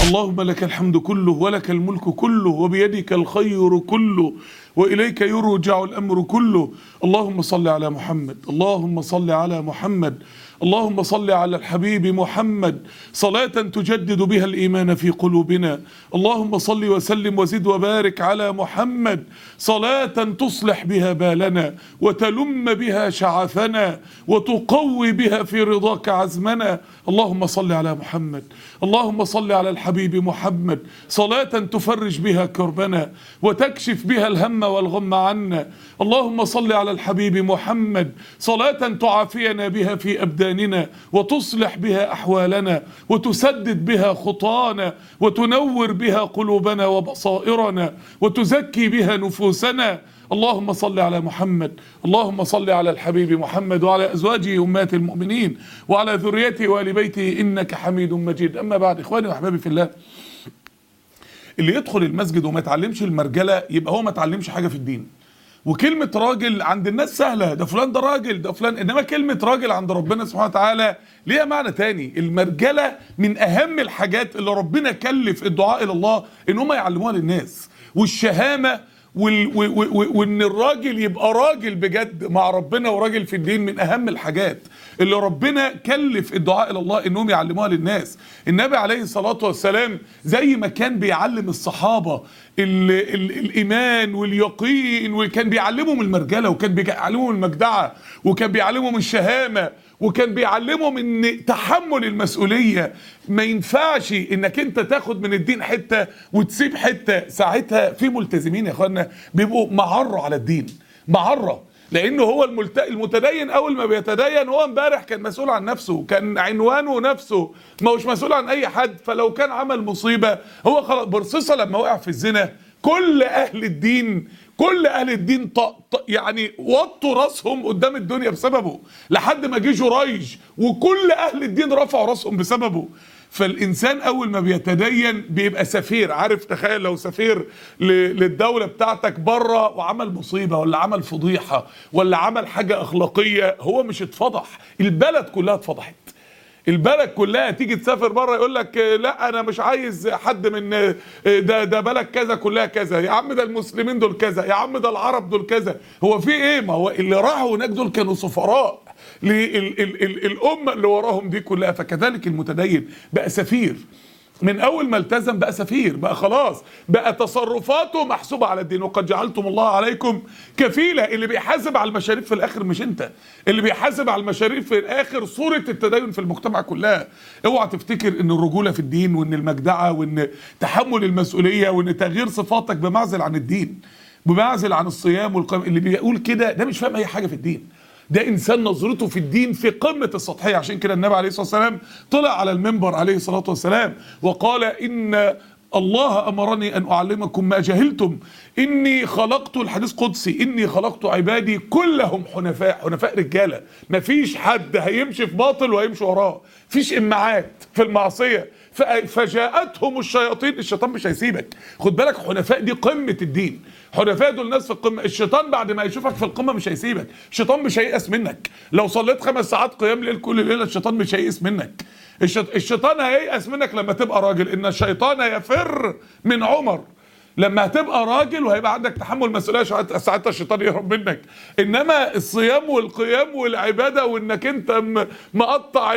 اللهم لك الحمد كله ولك الملك كله وبيدك الخير كله وإليك يرجع الأمر كله اللهم صل على محمد اللهم صل على محمد اللهم صل على الحبيب محمد صلاة تجدد بها الإيمان في قلوبنا اللهم صل وسلم وزد وبارك على محمد صلاة تصلح بها بالنا وتلم بها شعثنا وتقوي بها في رضاك عزمنا اللهم صل على محمد اللهم صل على الحبيب محمد صلاة تفرج بها كربنا وتكشف بها الهم والغم عنا اللهم صل على الحبيب محمد صلاة تعافينا بها في أبداننا وتصلح بها أحوالنا وتسدد بها خطانا وتنور بها قلوبنا وبصائرنا وتزكي بها نفوسنا اللهم صل على محمد اللهم صل على الحبيب محمد وعلى أزواجه أمهات المؤمنين وعلى ذريته وآل بيته إنك حميد مجيد أما بعد إخواني وأحبابي في الله اللي يدخل المسجد وما يتعلمش المرجلة يبقى هو ما تعلمش حاجة في الدين وكلمة راجل عند الناس سهلة ده فلان ده راجل ده فلان إنما كلمة راجل عند ربنا سبحانه وتعالى ليها معنى تاني المرجلة من أهم الحاجات اللي ربنا كلف الدعاء إلى الله إن هم يعلموها للناس والشهامة وال و و و وان الراجل يبقى راجل بجد مع ربنا وراجل في الدين من اهم الحاجات اللي ربنا كلف الدعاء الى الله انهم يعلموها للناس النبي عليه الصلاه والسلام زي ما كان بيعلم الصحابه ال ال الايمان واليقين وكان بيعلمهم المرجله وكان بيعلمهم المجدعه وكان بيعلمهم الشهامه وكان بيعلمهم ان تحمل المسؤوليه ما ينفعش انك انت تاخد من الدين حته وتسيب حته ساعتها في ملتزمين يا اخوانا بيبقوا معره على الدين معره لانه هو الملت... المتدين اول ما بيتدين هو امبارح كان مسؤول عن نفسه كان عنوانه نفسه ما هوش مسؤول عن اي حد فلو كان عمل مصيبه هو خلاص برصيصه لما وقع في الزنا كل اهل الدين كل اهل الدين ط... ط... يعني وطوا راسهم قدام الدنيا بسببه لحد ما جه جريج وكل اهل الدين رفعوا راسهم بسببه فالانسان اول ما بيتدين بيبقى سفير عارف تخيل لو سفير ل... للدوله بتاعتك بره وعمل مصيبه ولا عمل فضيحه ولا عمل حاجه اخلاقيه هو مش اتفضح البلد كلها اتفضحت البلد كلها تيجي تسافر بره يقول لك لا انا مش عايز حد من ده ده بلد كذا كلها كذا يا عم ده المسلمين دول كذا يا عم ده العرب دول كذا هو في ايه ما هو اللي راحوا هناك دول كانوا سفراء للامه اللي وراهم دي كلها فكذلك المتدين بقى سفير من اول ما التزم بقى سفير بقى خلاص بقى تصرفاته محسوبه على الدين وقد جعلتم الله عليكم كفيله اللي بيحاسب على المشاريع في الاخر مش انت اللي بيحاسب على المشاريع في الاخر صوره التدين في المجتمع كلها اوعى تفتكر ان الرجوله في الدين وان المجدعه وان تحمل المسؤوليه وان تغيير صفاتك بمعزل عن الدين بمعزل عن الصيام والقيام اللي بيقول كده ده مش فاهم اي حاجه في الدين ده انسان نظرته في الدين في قمه السطحيه عشان كده النبي عليه الصلاه والسلام طلع على المنبر عليه الصلاه والسلام وقال ان الله امرني ان اعلمكم ما جهلتم اني خلقت الحديث قدسي اني خلقت عبادي كلهم حنفاء حنفاء رجاله مفيش حد هيمشي في باطل وهيمشي وراه مفيش امعات في المعصيه فجاءتهم الشياطين الشيطان مش هيسيبك خد بالك حنفاء دي قمه الدين حنفاء دول ناس في القمه الشيطان بعد ما يشوفك في القمه مش هيسيبك الشيطان مش هييأس منك لو صليت خمس ساعات قيام ليل كل ليله الشيطان مش هييأس منك الشيطان هييأس منك لما تبقى راجل ان الشيطان يفر من عمر لما هتبقى راجل وهيبقى عندك تحمل مسؤوليه ساعتها الشيطان يهرب منك انما الصيام والقيام والعباده وانك انت مقطع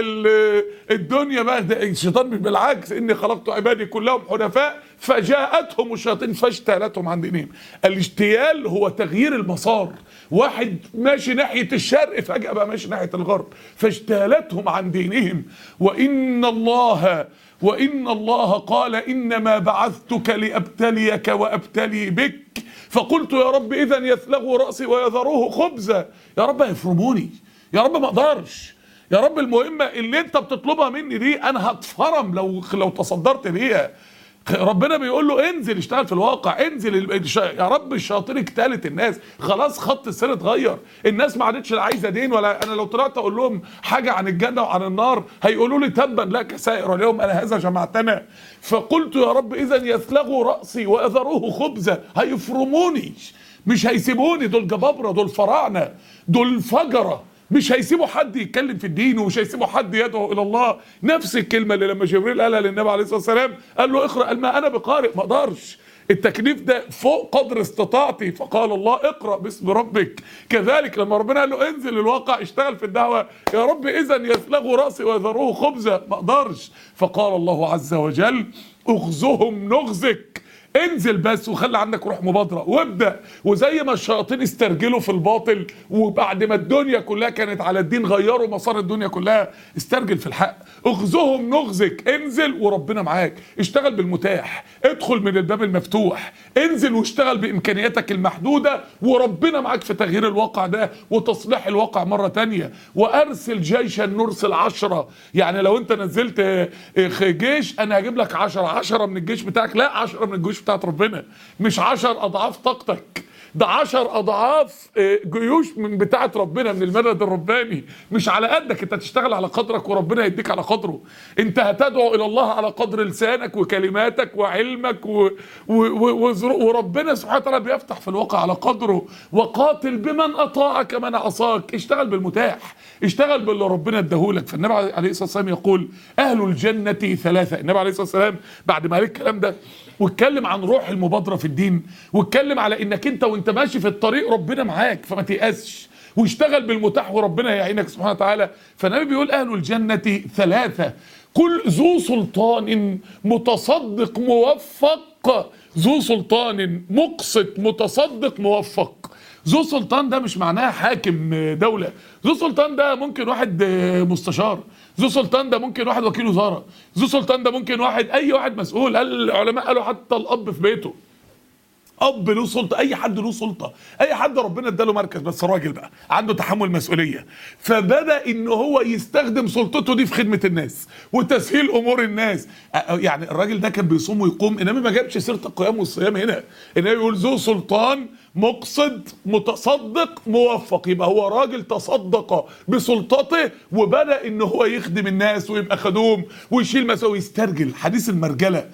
الدنيا بقى الشيطان بالعكس اني خلقت عبادي كلهم حنفاء فجاءتهم الشياطين فاجتالتهم عن دينهم الاجتيال هو تغيير المسار واحد ماشي ناحيه الشرق فجاه بقى ماشي ناحيه الغرب فاجتالتهم عن دينهم وان الله وإن الله قال إنما بعثتك لأبتليك وأبتلي بك فقلت يا رب إذا يثلغوا رأسي ويذروه خبزا يا رب هيفرموني يا رب ما أقدرش يا رب المهمة اللي أنت بتطلبها مني دي أنا هتفرم لو لو تصدرت ليها ربنا بيقول له انزل اشتغل في الواقع انزل يا رب الشياطين اجتالت الناس خلاص خط السير اتغير الناس ما عادتش لا عايزه دين ولا انا لو طلعت اقول لهم حاجه عن الجنه وعن النار هيقولوا لي تبا لك سائر اليوم انا هذا جمعتنا فقلت يا رب اذا يثلغوا راسي واذروه خبزا هيفرموني مش هيسيبوني دول جبابره دول فراعنه دول فجره مش هيسيبوا حد يتكلم في الدين ومش هيسيبوا حد يدعو الى الله نفس الكلمه اللي لما جبريل قالها للنبي عليه الصلاه والسلام قال له اقرا قال ما انا بقارئ ما اقدرش التكليف ده فوق قدر استطاعتي فقال الله اقرا باسم ربك كذلك لما ربنا قال له انزل الواقع اشتغل في الدعوه يا رب اذا يسلغوا راسي ويذروه خبزا ما اقدرش فقال الله عز وجل اغزهم نغزك انزل بس وخلي عندك روح مبادره وابدا وزي ما الشياطين استرجلوا في الباطل وبعد ما الدنيا كلها كانت على الدين غيروا مسار الدنيا كلها استرجل في الحق اغزهم نغزك انزل وربنا معاك اشتغل بالمتاح ادخل من الباب المفتوح انزل واشتغل بامكانياتك المحدوده وربنا معاك في تغيير الواقع ده وتصليح الواقع مره تانية وارسل جيشا نرسل عشرة يعني لو انت نزلت اه، اه، جيش انا هجيب لك عشرة عشرة من الجيش بتاعك لا عشرة من الجيوش بتاعت ربنا مش عشر اضعاف طاقتك ده عشر اضعاف اه، جيوش من بتاعه ربنا من المدد الرباني مش على قدك انت تشتغل على قدرك وربنا يديك على قدره انت هتدعو الى الله على قدر لسانك وكلماتك وعلمك و... و... و... وزر- وربنا سبحانه وتعالى بيفتح في الواقع على قدره وقاتل بمن اطاعك من عصاك اشتغل بالمتاح اشتغل باللي ربنا اداهولك فالنبي عليه الصلاه والسلام يقول اهل الجنه ثلاثه النبي عليه الصلاه والسلام بعد ما قال الكلام ده واتكلم عن روح المبادره في الدين واتكلم على انك انت وانت ماشي في الطريق ربنا معاك فما تيأسش واشتغل بالمتاح وربنا يعينك سبحانه وتعالى فالنبي بيقول اهل الجنه ثلاثه كل ذو سلطان متصدق موفق ذو سلطان مقسط متصدق موفق ذو سلطان ده مش معناها حاكم دولة ذو سلطان ده ممكن واحد مستشار ذو سلطان ده ممكن واحد وكيل وزارة ذو سلطان ده ممكن واحد اي واحد مسؤول قال العلماء قالوا حتى الاب في بيته اب له سلطه اي حد له سلطه اي حد ربنا اداله مركز بس راجل بقى عنده تحمل مسؤوليه فبدا ان هو يستخدم سلطته دي في خدمه الناس وتسهيل امور الناس أ- يعني الراجل ده كان بيصوم ويقوم انما ما جابش سيره القيام والصيام هنا انما يقول ذو سلطان مقصد متصدق موفق يبقى هو راجل تصدق بسلطته وبدا ان هو يخدم الناس ويبقى خدوم ويشيل مسؤوليه ويسترجل حديث المرجله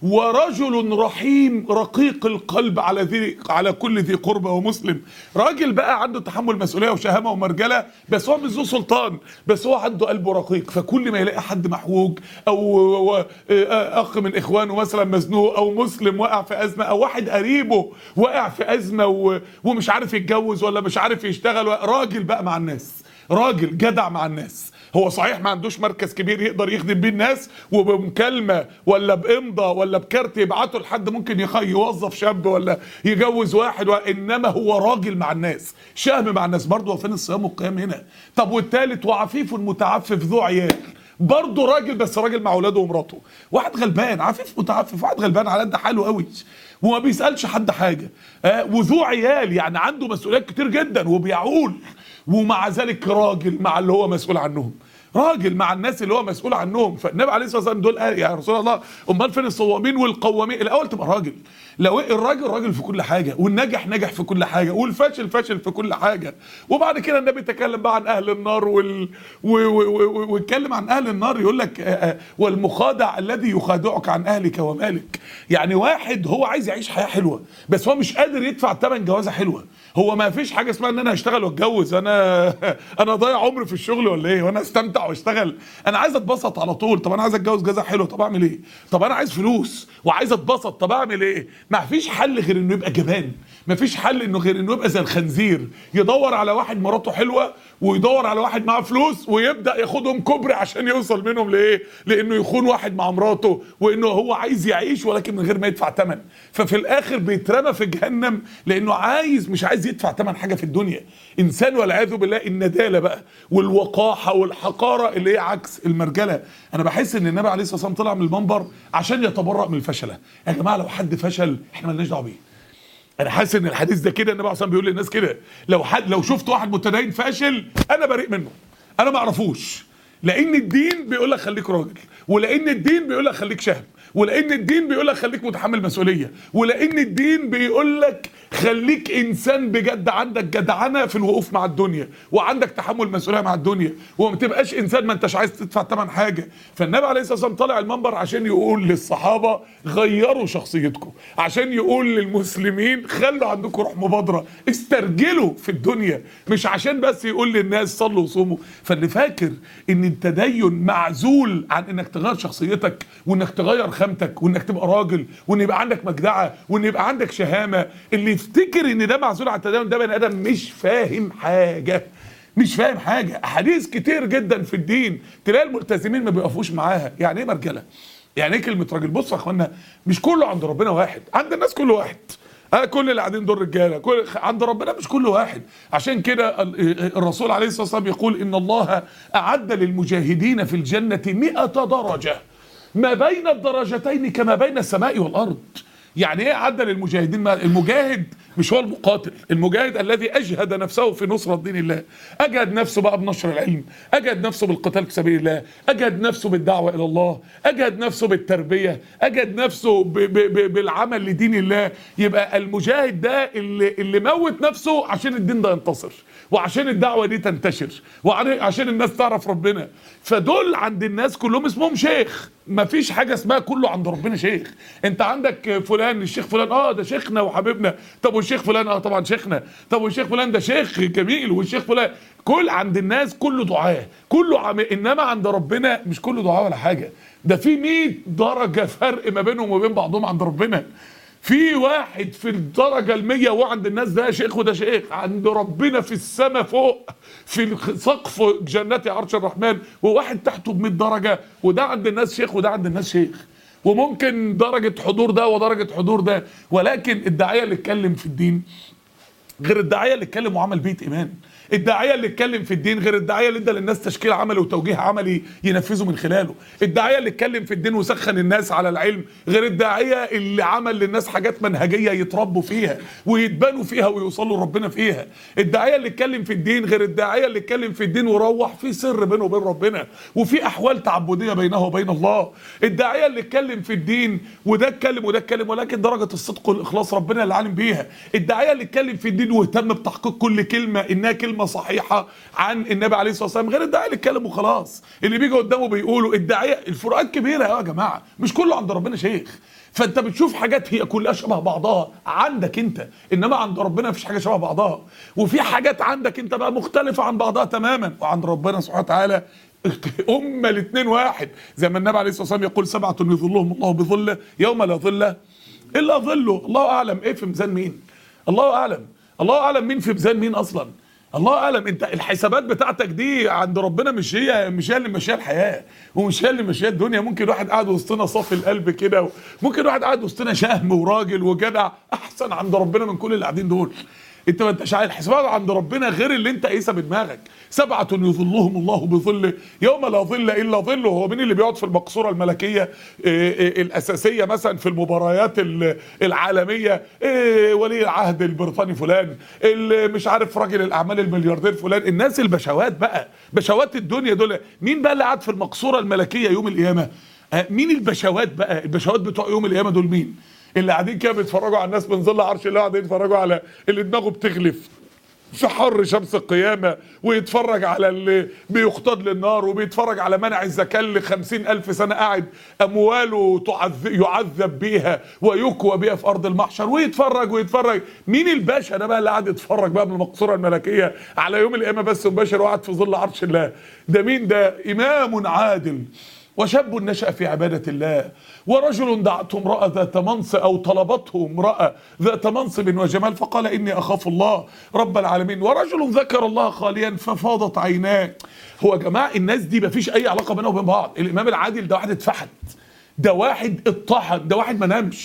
ورجل رحيم رقيق القلب على ذي على كل ذي قربى ومسلم راجل بقى عنده تحمل مسؤوليه وشهامه ومرجله بس هو مش ذو سلطان بس هو عنده قلبه رقيق فكل ما يلاقي حد محوج او و- آه، اخ من اخوانه مثلا مزنوق او مسلم وقع في ازمه او واحد قريبه وقع في ازمه و- ومش عارف يتجوز ولا مش عارف يشتغل راجل بقى مع الناس راجل جدع مع الناس هو صحيح ما عندوش مركز كبير يقدر يخدم بيه الناس وبمكالمه ولا بامضه ولا بكارت يبعته لحد ممكن يخ- يوظف شاب ولا يجوز واحد وانما هو راجل مع الناس شهم مع الناس برضه هو فين الصيام والقيام هنا طب والتالت وعفيف متعفف ذو عيال برضه راجل بس راجل مع اولاده ومراته واحد غلبان عفيف متعفف واحد غلبان على قد حاله قوي وما بيسالش حد حاجه آه وذو عيال يعني عنده مسؤوليات كتير جدا وبيعول ومع ذلك راجل مع اللي هو مسؤول عنهم راجل مع الناس اللي هو مسؤول عنهم فالنبي عليه الصلاه والسلام دول قال يا رسول الله امال فين الصوامين والقوامين الاول تبقى راجل لو الراجل راجل في كل حاجه والناجح نجح في كل حاجه والفاشل فاشل في كل حاجه وبعد كده النبي تكلم بقى عن اهل النار وال و- و- و- ويتكلم عن اهل النار يقول لك آه، آه، والمخادع الذي يخادعك عن اهلك ومالك يعني واحد هو عايز يعيش حياه حلوه بس هو مش قادر يدفع ثمن جوازه حلوه هو ما فيش حاجه اسمها ان انا هشتغل واتجوز انا انا ضايع عمري في الشغل ولا ايه وانا استمتع واشتغل انا عايز اتبسط على طول طب انا عايز اتجوز جوازه حلوه طب اعمل ايه طب انا عايز فلوس وعايز اتبسط طب اعمل ايه ما فيش حل غير انه يبقى جبان ما فيش حل انه غير انه يبقى زي الخنزير يدور على واحد مراته حلوه ويدور على واحد معاه فلوس ويبدا ياخدهم كوبري عشان يوصل منهم لايه لانه يخون واحد مع مراته وانه هو عايز يعيش ولكن من غير ما يدفع ثمن ففي الاخر بيترمى في جهنم لانه عايز مش عايز يدفع ثمن حاجه في الدنيا انسان والعياذ بالله النداله بقى والوقاحه والحقاره اللي هي عكس المرجله انا بحس ان النبي عليه الصلاه والسلام طلع من المنبر عشان يتبرأ من الفشله يا جماعه لو حد فشل احنا مالناش دعوه بيه انا حاسس ان الحديث ده كده النبي عليه الصلاه والسلام بيقول للناس كده لو حد لو شفت واحد متدين فاشل انا بريء منه انا ما اعرفوش لان الدين بيقول لك خليك راجل ولان الدين بيقول لك خليك شهم ولان الدين بيقول لك خليك متحمل مسؤوليه ولان الدين بيقول لك خليك انسان بجد عندك جدعنه في الوقوف مع الدنيا وعندك تحمل مسؤوليه مع الدنيا وما تبقاش انسان ما انتش عايز تدفع ثمن حاجه فالنبي عليه الصلاه والسلام طالع المنبر عشان يقول للصحابه غيروا شخصيتكم عشان يقول للمسلمين خلوا عندكم روح مبادره استرجلوا في الدنيا مش عشان بس يقول للناس صلوا وصوموا فاللي فاكر ان التدين معزول عن انك تغير شخصيتك وانك تغير خامتك وانك تبقى راجل وان يبقى عندك مجدعه وان يبقى عندك شهامه اللي يفتكر ان ده معزول عن التدين ده بني ادم مش فاهم حاجه مش فاهم حاجه احاديث كتير جدا في الدين تلاقي الملتزمين ما بيقفوش معاها يعني ايه مرجله يعني ايه كلمه راجل بصوا يا اخوانا مش كله عند ربنا واحد عند الناس كل واحد آه كل اللي قاعدين دول رجاله كل عند ربنا مش كل واحد عشان كده ال- الرسول عليه الصلاه والسلام يقول ان الله اعد للمجاهدين في الجنه مئة درجه ما بين الدرجتين كما بين السماء والارض يعني ايه عدى للمجاهدين ما المجاهد مش هو المقاتل المجاهد الذي اجهد نفسه في نصرة دين الله اجهد نفسه بقى بنشر العلم اجهد نفسه بالقتال في سبيل الله اجهد نفسه بالدعوة الى الله اجهد نفسه بالتربية اجهد نفسه ب ب ب بالعمل لدين الله يبقى المجاهد ده اللي, اللي موت نفسه عشان الدين ده ينتصر وعشان الدعوة دي تنتشر وعشان الناس تعرف ربنا فدول عند الناس كلهم اسمهم شيخ مفيش حاجة اسمها كله عند ربنا شيخ انت عندك فلان الشيخ فلان اه ده شيخنا وحبيبنا طب والشيخ فلان اه طبعا شيخنا طب والشيخ فلان ده شيخ جميل والشيخ فلان كل عند الناس كله دعاء كله عم... انما عند ربنا مش كله دعاء ولا حاجة ده في 100 درجة فرق ما بينهم وبين بعضهم عند ربنا في واحد في الدرجة المية وعند الناس ده شيخ وده شيخ عند ربنا في السماء فوق في سقف جنات عرش الرحمن وواحد تحته ب 100 درجة وده عند الناس شيخ وده عند الناس شيخ وممكن درجة حضور ده ودرجة حضور ده ولكن الداعية اللي اتكلم في الدين غير الداعية اللي اتكلم وعمل بيت إيمان الداعية اللي اتكلم في الدين غير الداعية اللي ادى للناس تشكيل عملي وتوجيه عملي ينفذوا من خلاله الداعية اللي اتكلم في الدين وسخن الناس على العلم غير الداعية اللي عمل للناس حاجات منهجية يتربوا فيها ويتبنوا فيها ويوصلوا لربنا فيها الداعية اللي اتكلم في الدين غير الداعية اللي اتكلم في الدين وروح في سر بينه وبين ربنا وفي احوال تعبدية بينه وبين الله الداعية اللي اتكلم في الدين وده اتكلم وده اتكلم ولكن درجة الصدق والاخلاص ربنا اللي عالم بيها الداعية اللي اتكلم في الدين واهتم بتحقيق كل كلمة انها كلمة صحيحة عن النبي عليه الصلاة والسلام غير الداعية اللي اتكلم وخلاص اللي بيجي قدامه بيقولوا الداعية الفروقات كبيرة يا جماعة مش كله عند ربنا شيخ فانت بتشوف حاجات هي كلها شبه بعضها عندك انت انما عند ربنا مفيش حاجه شبه بعضها وفي حاجات عندك انت بقى مختلفه عن بعضها تماما وعند ربنا سبحانه وتعالى هما الاثنين واحد زي ما النبي عليه الصلاه والسلام يقول سبعه يظلهم الله بظله يوم لا ظل الا ظله الله اعلم ايه في ميزان مين الله اعلم الله اعلم مين في ميزان مين اصلا الله اعلم انت الحسابات بتاعتك دي عند ربنا مش هي مش هي اللي ماشيه الحياه ومش هي اللي ماشيه الدنيا ممكن واحد قاعد وسطنا صافي القلب كده ممكن واحد قاعد وسطنا شهم وراجل وجدع احسن عند ربنا من كل اللي قاعدين دول انت ما انتش عارف الحسابات عند ربنا غير اللي انت قايسها بدماغك سبعة يظلهم الله بظله يوم لا ظل الا ظله هو مين اللي بيقعد في المقصوره الملكيه اه اه الاساسيه مثلا في المباريات العالميه اه ولي العهد البريطاني فلان مش عارف راجل الاعمال الملياردير فلان الناس البشوات بقى بشوات الدنيا دول مين بقى اللي قاعد في المقصوره الملكيه يوم القيامه مين البشوات بقى البشوات بتوع يوم القيامه دول مين اللي قاعدين كده بيتفرجوا على الناس من ظل عرش الله قاعدين يتفرجوا على اللي دماغه بتغلف في حر شمس القيامة ويتفرج على اللي بيقتاد للنار وبيتفرج على منع الزكاة اللي خمسين ألف سنة قاعد أمواله تعذب يعذب بيها ويكوى بيها في أرض المحشر ويتفرج ويتفرج مين الباشا ده بقى اللي قاعد يتفرج بقى من المقصورة الملكية على يوم القيامة بس مباشر وقعد في ظل عرش الله ده مين ده إمام عادل وشاب نشأ في عبادة الله ورجل دعته امرأة ذات منصب أو طلبته امرأة ذات منصب وجمال فقال إني أخاف الله رب العالمين ورجل ذكر الله خاليا ففاضت عيناه هو يا جماعة الناس دي مفيش أي علاقة بينهم وبين بعض الإمام العادل ده واحد اتفحت ده واحد اتطحن ده واحد ما نامش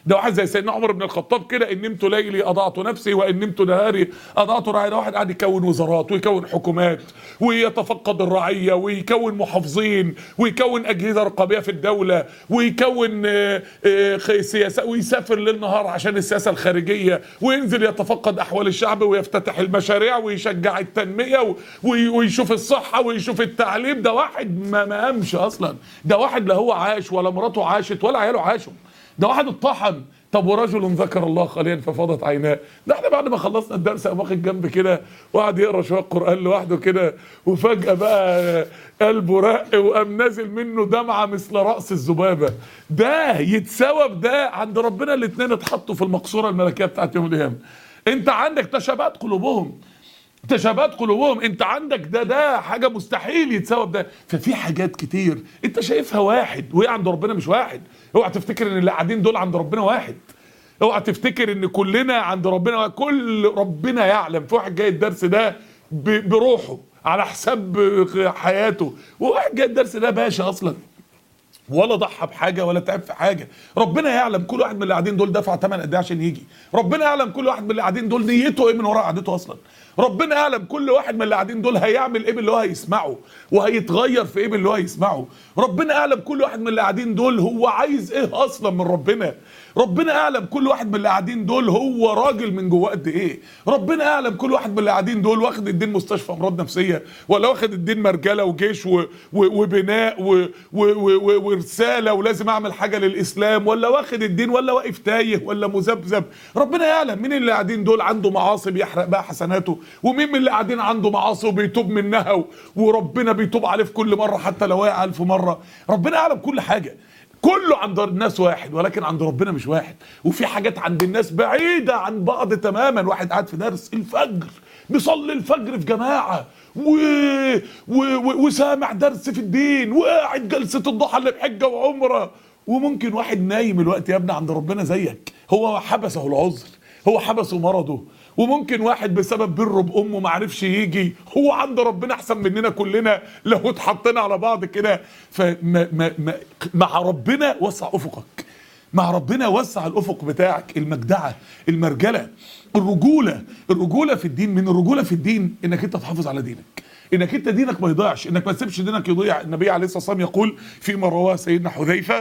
ده واحد زي سيدنا عمر بن الخطاب كده ان نمت ليلي اضعت نفسي وان نمت نهاري اضعت رعايا ده واحد قاعد يكون وزارات ويكون حكومات ويتفقد الرعيه ويكون محافظين ويكون اجهزه رقابيه في الدوله ويكون آه، آه، خ- سياسه ويسافر ليل نهار عشان السياسه الخارجيه وينزل يتفقد احوال الشعب ويفتتح المشاريع ويشجع التنميه و- وي- ويشوف الصحه ويشوف التعليم ده واحد ما ما قامش اصلا ده واحد لا هو عاش ولا مراته عاشت ولا عياله عاشوا ده واحد اتطحن طب ورجل ذكر الله خاليا ففاضت عيناه ده احنا بعد ما خلصنا الدرس قام واخد جنب كده وقعد يقرا شويه قران لوحده كده وفجاه بقى قلبه رق وقام نازل منه دمعه مثل راس الذبابه ده يتساوى بده عند ربنا الاثنين اتحطوا في المقصوره الملكيه بتاعت يوم القيامه انت عندك تشابهات قلوبهم تشابهات قلوبهم انت عندك ده ده حاجه مستحيل يتساوى بده ففي حاجات كتير انت شايفها واحد وهي عند ربنا مش واحد اوعى تفتكر ان اللي قاعدين دول عند ربنا واحد اوعى تفتكر ان كلنا عند ربنا واحد. كل ربنا يعلم في واحد جاي الدرس ده ب- بروحه على حساب حياته وواحد جاي الدرس ده باشا اصلا ولا ضحى بحاجه ولا تعب في حاجه ربنا يعلم كل واحد من اللي قاعدين دول دفع ثمن قد ايه عشان يجي ربنا يعلم كل واحد من اللي قاعدين دول نيته ايه من ورا قعدته اصلا ربنا يعلم كل واحد من اللي قاعدين دول هيعمل ايه باللي هو هيسمعه وهيتغير في ايه باللي هو هيسمعه ربنا يعلم كل واحد من اللي قاعدين دول هو عايز ايه اصلا من ربنا ربنا يعلم كل واحد من اللي قاعدين دول هو راجل من جواه قد ايه ربنا يعلم كل واحد من اللي قاعدين دول واخد الدين مستشفى امراض نفسيه ولا واخد الدين مرجله وجيش و... و... وبناء و... و... و... و... ورساله ولازم اعمل حاجه للاسلام ولا واخد الدين ولا واقف تايه ولا مذبذب ربنا يعلم مين اللي قاعدين دول عنده معاصي بيحرق بقى حسناته ومين من اللي قاعدين عنده معاصي وبيتوب منها و... وربنا بيتوب عليه في كل مره حتى لو وقع ألف مره ربنا يعلم كل حاجه كله عند الناس واحد ولكن عند ربنا مش واحد وفي حاجات عند الناس بعيدة عن بعض تماما واحد قاعد في درس الفجر بيصلي الفجر في جماعة و... و... و... وسامع درس في الدين وقاعد جلسة الضحى اللي بحجة وعمرة وممكن واحد نايم الوقت يا ابني عند ربنا زيك هو حبسه العذر هو حبسه مرضه وممكن واحد بسبب بره بامه ما عرفش يجي هو عند ربنا احسن مننا كلنا لو اتحطينا على بعض كده فما ما ما مع ربنا وسع افقك مع ربنا وسع الافق بتاعك المجدعه المرجله الرجوله الرجوله في الدين من الرجوله في الدين انك انت تحافظ على دينك انك انت دينك ما يضيعش انك ما تسيبش دينك يضيع النبي عليه الصلاه والسلام يقول فيما رواه سيدنا حذيفه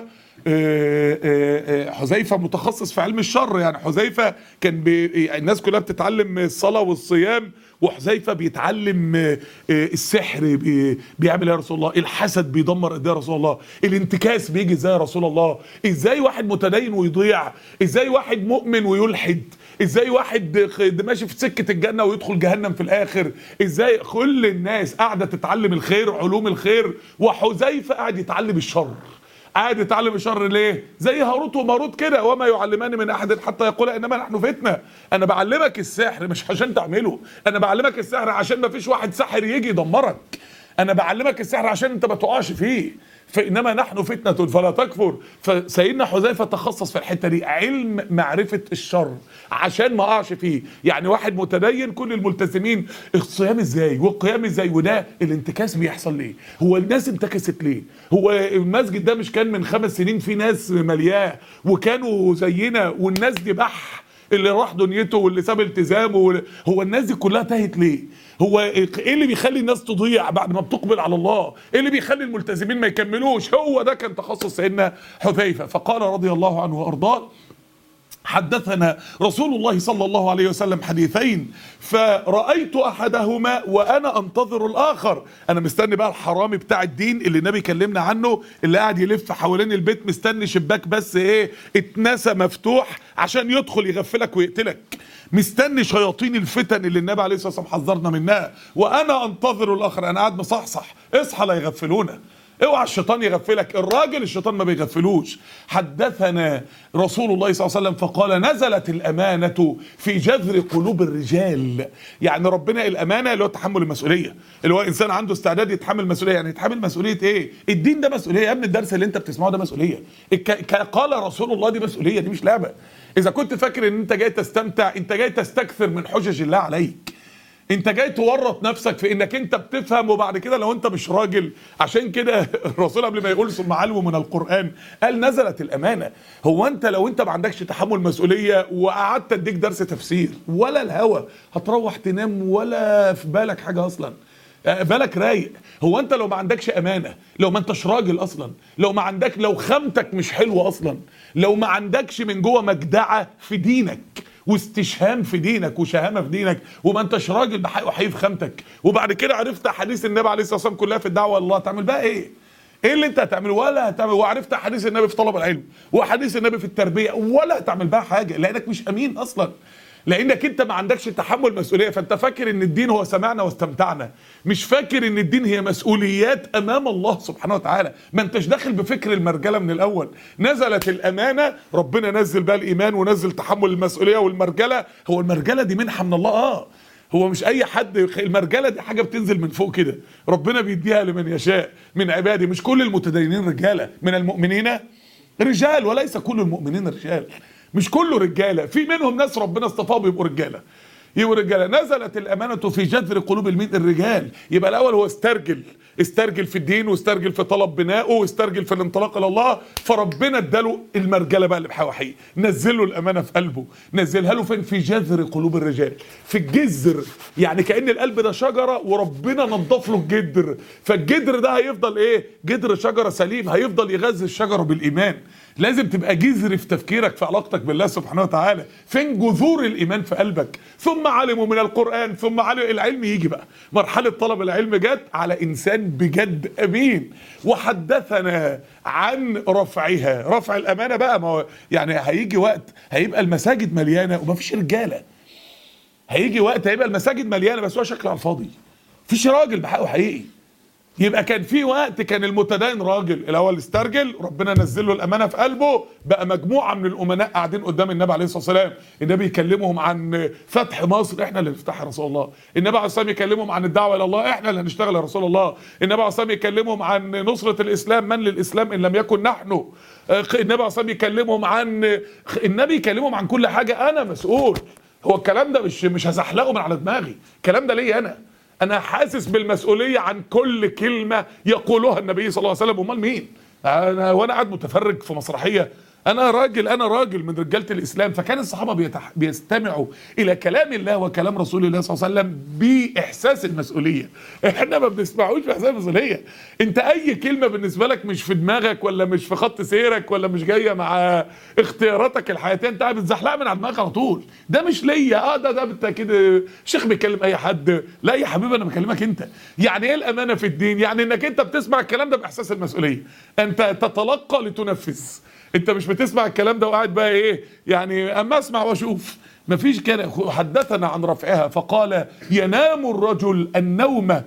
آه، آه، آه، حذيفه متخصص في علم الشر يعني حذيفه كان بي الناس كلها بتتعلم الصلاه والصيام وحذيفه بيتعلم آه، آه، السحر بي بيعمل ايه يا رسول الله الحسد بيدمر قد ايه يا رسول الله الانتكاس بيجي ازاي يا رسول الله ازاي واحد متدين ويضيع ازاي واحد مؤمن ويلحد ازاي واحد خ- ماشي في سكه الجنه ويدخل جهنم في الاخر ازاي كل الناس قاعده تتعلم الخير علوم الخير وحذيفه قاعد يتعلم الشر قاعد يتعلم الشر ليه زي هاروت وماروت كده وما يعلمان من احد حتى يقول انما نحن فتنه انا بعلمك السحر مش عشان تعمله انا بعلمك السحر عشان ما فيش واحد ساحر يجي يدمرك انا بعلمك السحر عشان انت ما تقعش فيه فانما نحن فتنه فلا تكفر فسيدنا حذيفه تخصص في الحته دي علم معرفه الشر عشان ما اقعش فيه يعني واحد متدين كل الملتزمين الصيام ازاي والقيام ازاي وده الانتكاس بيحصل ليه هو الناس انتكست ليه هو المسجد ده مش كان من خمس سنين في ناس ملياه وكانوا زينا والناس دي بح اللي راح دنيته واللي ساب التزامه واللي هو الناس دي كلها تاهت ليه؟ هو ايه اللي بيخلي الناس تضيع بعد ما بتقبل على الله؟ ايه اللي بيخلي الملتزمين ما يكملوش؟ هو ده كان تخصص سيدنا حذيفه فقال رضي الله عنه وارضاه حدثنا رسول الله صلى الله عليه وسلم حديثين فرأيت أحدهما وأنا أنتظر الآخر أنا مستني بقى الحرامي بتاع الدين اللي النبي كلمنا عنه اللي قاعد يلف حوالين البيت مستني شباك بس إيه اتنسى مفتوح عشان يدخل يغفلك ويقتلك مستني شياطين الفتن اللي النبي عليه الصلاة والسلام حذرنا منها وأنا أنتظر الآخر أنا قاعد مصحصح اصحى لا يغفلونا اوعى الشيطان يغفلك الراجل الشيطان ما بيغفلوش حدثنا رسول الله صلى الله عليه وسلم فقال نزلت الأمانة في جذر قلوب الرجال يعني ربنا الأمانة اللي هو تحمل المسؤولية اللي هو إنسان عنده استعداد يتحمل مسؤولية يعني يتحمل مسؤولية إيه الدين ده مسؤولية يا ابني الدرس اللي أنت بتسمعه ده مسؤولية الك- ك- قال رسول الله دي مسؤولية دي مش لعبة إذا كنت فاكر إن أنت جاي تستمتع أنت جاي تستكثر من حجج الله عليك انت جاي تورط نفسك في انك انت بتفهم وبعد كده لو انت مش راجل عشان كده الرسول قبل ما يقول ثم علموا من القران قال نزلت الامانه هو انت لو انت ما عندكش تحمل مسؤوليه وقعدت اديك درس تفسير ولا الهوى هتروح تنام ولا في بالك حاجه اصلا آه، بالك رايق هو انت لو ما عندكش امانه لو ما انتش راجل اصلا لو ما عندك لو خامتك مش حلوه اصلا لو ما عندكش من جوه مجدعه في دينك واستشهام في دينك وشهامه في دينك وما انتش راجل بحق وحقيقي في خامتك وبعد كده عرفت احاديث النبي عليه الصلاه والسلام كلها في الدعوه الله تعمل بقى ايه؟ ايه اللي انت هتعمله ولا هتعمل وعرفت احاديث النبي في طلب العلم واحاديث النبي في التربيه ولا هتعمل بقى حاجه لانك مش امين اصلا لانك انت ما عندكش تحمل مسؤوليه فانت فاكر ان الدين هو سمعنا واستمتعنا مش فاكر ان الدين هي مسؤوليات امام الله سبحانه وتعالى ما انتش داخل بفكر المرجله من الاول نزلت الامانه ربنا نزل بقى الايمان ونزل تحمل المسؤوليه والمرجله هو المرجله دي منحه من الله اه هو مش اي حد المرجله دي حاجه بتنزل من فوق كده ربنا بيديها لمن يشاء من عباده مش كل المتدينين رجاله من المؤمنين رجال وليس كل المؤمنين رجال مش كله رجاله في منهم ناس ربنا اصطفاهم يبقوا رجاله يبقوا رجاله نزلت الامانه في جذر قلوب المين الرجال يبقى الاول هو استرجل استرجل في الدين واسترجل في طلب بنائه واسترجل في الانطلاق الى الله فربنا اداله المرجله بقى اللي بحوحيه نزل له الامانه في قلبه نزلها له فين في جذر قلوب الرجال في الجذر يعني كان القلب ده شجره وربنا نضف له الجدر فالجدر ده هيفضل ايه جدر شجره سليم هيفضل يغذي الشجره بالايمان لازم تبقى جذر في تفكيرك في علاقتك بالله سبحانه وتعالى فين جذور الايمان في قلبك ثم علموا من القران ثم علم العلم يجي بقى مرحله طلب العلم جت على انسان بجد امين وحدثنا عن رفعها رفع الامانه بقى ما هو يعني هيجي وقت هيبقى المساجد مليانه ومفيش رجاله هيجي وقت هيبقى المساجد مليانه بس هو شكله على الفاضي مفيش راجل بحقه حقيقي يبقى كان في وقت كان المتدين راجل الاول استرجل ربنا نزل له الامانه في قلبه بقى مجموعه من الامناء قاعدين قدام النبي عليه الصلاه والسلام النبي يكلمهم عن فتح مصر احنا اللي نفتحها يا رسول الله النبي عليه الصلاه والسلام يكلمهم عن الدعوه الى الله احنا اللي هنشتغل يا رسول الله النبي عليه الصلاه والسلام يكلمهم عن نصره الاسلام من للاسلام ان لم يكن نحن النبي عليه الصلاه والسلام يكلمهم عن النبي يكلمهم عن كل حاجه انا مسؤول هو الكلام ده مش مش هزحلقه من على دماغي الكلام ده ليا انا انا حاسس بالمسؤوليه عن كل كلمه يقولها النبي صلى الله عليه وسلم امال مين انا وانا قاعد متفرج في مسرحيه انا راجل انا راجل من رجاله الاسلام فكان الصحابه بيتح... بيستمعوا الى كلام الله وكلام رسول الله صلى الله عليه وسلم باحساس المسؤوليه احنا ما بنسمعوش باحساس المسؤوليه انت اي كلمه بالنسبه لك مش في دماغك ولا مش في خط سيرك ولا مش جايه مع اختياراتك الحياتيه انت بتزحلقها من على دماغك على طول ده مش ليا اه ده ده بالتاكيد شيخ بيكلم اي حد لا يا حبيبي انا بكلمك انت يعني ايه الامانه في الدين يعني انك انت بتسمع الكلام ده باحساس المسؤوليه انت تتلقى لتنفذ انت مش بتسمع الكلام ده وقاعد بقى ايه يعني اما اسمع واشوف مفيش كده حدثنا عن رفعها فقال ينام الرجل النوم